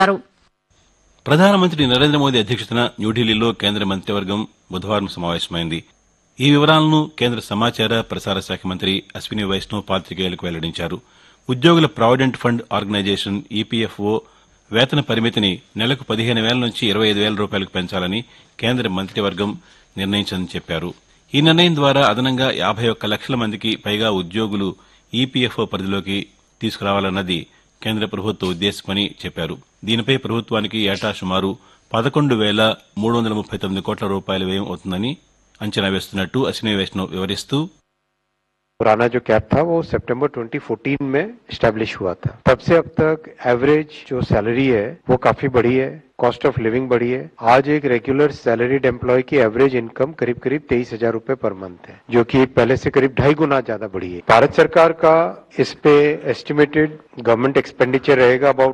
ప్రధానమంత్రి నరేంద్ర మోదీ అధ్యక్షతన న్యూఢిల్లీలో కేంద్ర మంత్రివర్గం బుధవారం సమావేశమైంది ఈ వివరాలను కేంద్ర సమాచార ప్రసార శాఖ మంత్రి అశ్విని వైష్ణవ్ పాతికేయులకు వెల్లడించారు ఉద్యోగుల ప్రావిడెంట్ ఫండ్ ఆర్గనైజేషన్ ఈపీఎఫ్ఓ వేతన పరిమితిని నెలకు పదిహేను వేల నుంచి ఇరవై ఐదు వేల రూపాయలకు పెంచాలని కేంద్ర మంత్రివర్గం నిర్ణయించిందని చెప్పారు ఈ నిర్ణయం ద్వారా అదనంగా యాభై ఒక్క లక్షల మందికి పైగా ఉద్యోగులు ఈపీఎఫ్ఓ పరిధిలోకి తీసుకురావాలన్నది కేంద్ర ప్రభుత్వ ఉద్దేశమని చెప్పారు దీనిపై ప్రభుత్వానికి ఏటా సుమారు పదకొండు వేల మూడు వందల ముప్పై తొమ్మిది కోట్ల రూపాయల వ్యయం అవుతుందని అంచనా వేస్తున్నట్టు అశ్విని వైష్ణవ్ వివరిస్తూ पुराना जो कैप था वो सितंबर 2014 में स्टैब्लिश हुआ था तब से अब तक एवरेज जो सैलरी है वो काफी बढ़ी है कॉस्ट ऑफ लिविंग बढ़ी है आज एक रेगुलर सैलरीड एम्प्लॉय की एवरेज इनकम करीब करीब तेईस हजार रूपए पर मंथ है जो कि पहले से करीब ढाई गुना ज्यादा बढ़ी है भारत सरकार का इस पे एस्टिमेटेड गवर्नमेंट एक्सपेंडिचर रहेगा about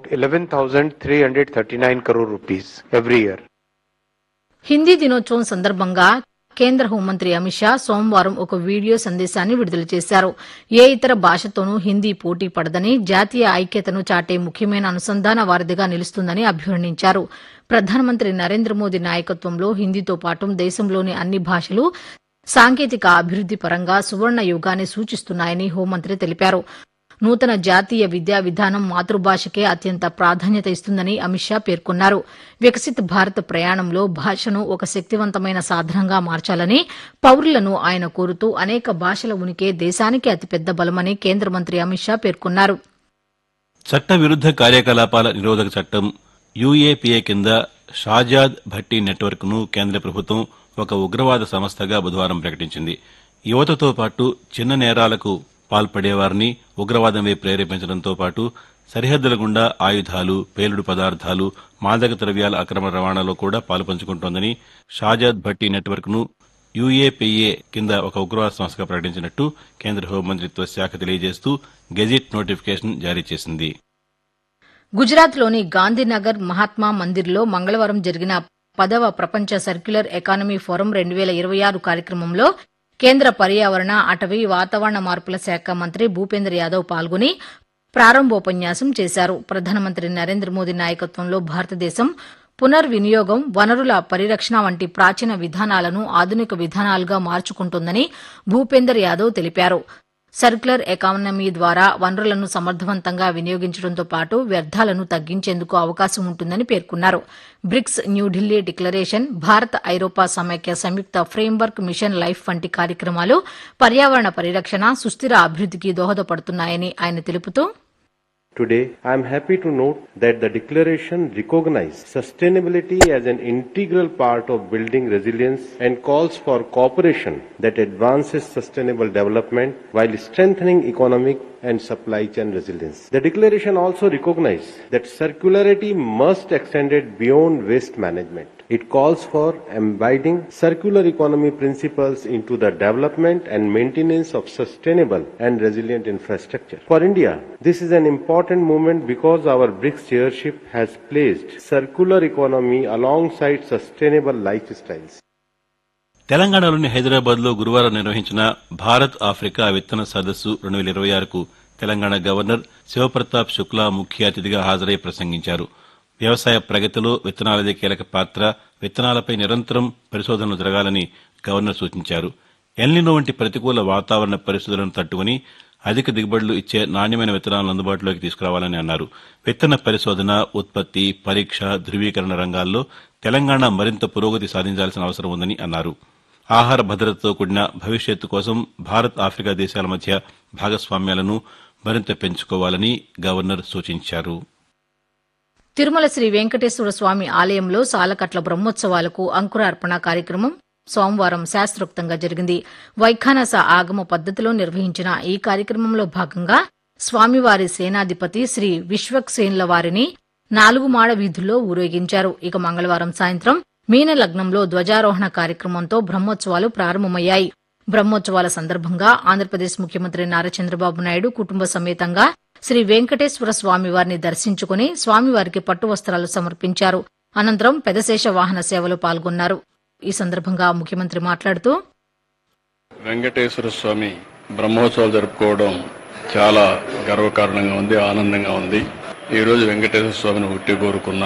11,339 crore rupees every year Hindi దినోత్సవం సందర్భంగా కేంద్ర హోంమంత్రి అమిత్ షా సోమవారం ఒక వీడియో సందేశాన్ని విడుదల చేశారు ఏ ఇతర భాషతోనూ హిందీ పోటీ పడదని జాతీయ ఐక్యతను చాటే ముఖ్యమైన అనుసంధాన వారధిగా నిలుస్తుందని అభివర్ణించారు ప్రధానమంత్రి నరేంద్ర మోదీ నాయకత్వంలో హిందీతో పాటు దేశంలోని అన్ని భాషలు సాంకేతిక అభివృద్ది పరంగా సువర్ణ యుగాన్ని సూచిస్తున్నాయని హోంమంత్రి తెలిపారు నూతన జాతీయ విద్యా విధానం మాతృభాషకే అత్యంత ప్రాధాన్యత ఇస్తుందని అమిత్ షా పేర్కొన్నారు వికసిత్ భారత్ ప్రయాణంలో భాషను ఒక శక్తివంతమైన సాధనంగా మార్చాలని పౌరులను ఆయన కోరుతూ అనేక భాషల ఉనికే దేశానికి అతిపెద్ద బలమని కేంద్ర మంత్రి అమిత్ షా పేర్కొన్నారు చట్ట విరుద్ద కార్యకలాపాల నిరోధక చట్టం యూఏపీఏ కింద షాజాద్ భట్టి నెట్వర్క్ ను కేంద్ర ప్రభుత్వం ఒక ఉగ్రవాద సంస్థగా బుధవారం ప్రకటించింది యువతతో పాటు చిన్న నేరాలకు పాల్పడేవారిని ఉగ్రవాదం వైపు ప్రేరేపించడంతో పాటు సరిహద్దుల గుండా ఆయుధాలు పేలుడు పదార్థాలు మాదక ద్రవ్యాల అక్రమ రవాణాలో కూడా పాలుపంచుకుంటోందని షాజాద్ భట్టి నెట్వర్క్ ను యూఏపీఏ కింద ఒక ఉగ్రవాద సంస్థగా ప్రకటించినట్టు కేంద్ర హోంమంత్రిత్వ శాఖ తెలియజేస్తూ గెజిట్ నోటిఫికేషన్ జారీ చేసింది గుజరాత్లోని గాంధీనగర్ మహాత్మా మందిర్లో మంగళవారం జరిగిన పదవ ప్రపంచ సర్క్యులర్ ఎకానమీ ఫోరం రెండు వేల ఇరవై ఆరు కార్యక్రమంలో కేంద్ర పర్యావరణ అటవీ వాతావరణ మార్పుల శాఖ మంత్రి భూపేంద్ర యాదవ్ పాల్గొని ప్రారంభోపన్యాసం చేశారు ప్రధానమంత్రి నరేంద్ర మోదీ నాయకత్వంలో భారతదేశం పునర్వినియోగం వనరుల పరిరక్షణ వంటి ప్రాచీన విధానాలను ఆధునిక విధానాలుగా మార్చుకుంటోందని భూపేందర్ యాదవ్ తెలిపారు సర్క్యులర్ ఎకానమీ ద్వారా వనరులను సమర్థవంతంగా వినియోగించడంతో పాటు వ్యర్థాలను తగ్గించేందుకు అవకాశం ఉంటుందని పేర్కొన్నారు బ్రిక్స్ న్యూఢిల్లీ డిక్లరేషన్ భారత్ ఐరోపా సమైక్య సంయుక్త ఫ్రేమ్వర్క్ మిషన్ లైఫ్ వంటి కార్యక్రమాలు పర్యావరణ పరిరక్షణ సుస్థిర అభివృద్దికి దోహదపడుతున్నాయని ఆయన తెలుపుతూ Today, I am happy to note that the declaration recognizes sustainability as an integral part of building resilience and calls for cooperation that advances sustainable development while strengthening economic and supply chain resilience. The declaration also recognizes that circularity must extend it beyond waste management. It calls for embedding circular economy principles into the development and maintenance of sustainable and resilient infrastructure. For India, this is an important moment because our BRICS chairship has placed circular economy alongside sustainable lifestyles. తెలంగాణలోని హైదరాబాద్ లో గురువారం నిర్వహించిన Bharat Africa విత్తన సదస్సు రెండు వేల ఇరవై ఆరుకు తెలంగాణ గవర్నర్ శివప్రతాప్ శుక్లా ముఖ్య అతిథిగా హాజరై ప్రసంగించారు వ్యవసాయ ప్రగతిలో విత్తనాలదే కీలక పాత్ర విత్తనాలపై నిరంతరం పరిశోధనలు జరగాలని గవర్నర్ సూచించారు ఎల్నినో వంటి ప్రతికూల వాతావరణ పరిస్థితులను తట్టుకుని అధిక దిగుబడులు ఇచ్చే నాణ్యమైన విత్తనాలను అందుబాటులోకి తీసుకురావాలని అన్నారు విత్తన పరిశోధన ఉత్పత్తి పరీక్ష ధృవీకరణ రంగాల్లో తెలంగాణ మరింత పురోగతి సాధించాల్సిన అవసరం ఉందని అన్నారు ఆహార భద్రతతో కూడిన భవిష్యత్తు కోసం భారత్ ఆఫ్రికా దేశాల మధ్య భాగస్వామ్యాలను మరింత పెంచుకోవాలని గవర్నర్ సూచించారు తిరుమల శ్రీ వెంకటేశ్వర స్వామి ఆలయంలో సాలకట్ల బ్రహ్మోత్సవాలకు అంకురార్పణ కార్యక్రమం సోమవారం శాస్త్రోక్తంగా జరిగింది వైఖానస ఆగమ పద్దతిలో నిర్వహించిన ఈ కార్యక్రమంలో భాగంగా స్వామివారి సేనాధిపతి శ్రీ విశ్వక్సేన్ల వారిని నాలుగు మాడ వీధుల్లో ఊరేగించారు ఇక మంగళవారం సాయంత్రం మీన లగ్నంలో ధ్వజారోహణ కార్యక్రమంతో బ్రహ్మోత్సవాలు ప్రారంభమయ్యాయి బ్రహ్మోత్సవాల సందర్భంగా ఆంధ్రప్రదేశ్ ముఖ్యమంత్రి నారా చంద్రబాబు నాయుడు కుటుంబ సమేతంగా శ్రీ వెంకటేశ్వర స్వామివారిని దర్శించుకుని స్వామివారికి పట్టు వస్త్రాలు సమర్పించారు అనంతరం పెదశేష వాహన సేవలో పాల్గొన్నారు ఈ సందర్భంగా ముఖ్యమంత్రి మాట్లాడుతూ వెంకటేశ్వర స్వామి బ్రహ్మోత్సవాలు జరుపుకోవడం చాలా గర్వకారణంగా ఉంది ఆనందంగా ఉంది ఈ రోజు వెంకటేశ్వర స్వామిని ఉట్టి కోరుకున్న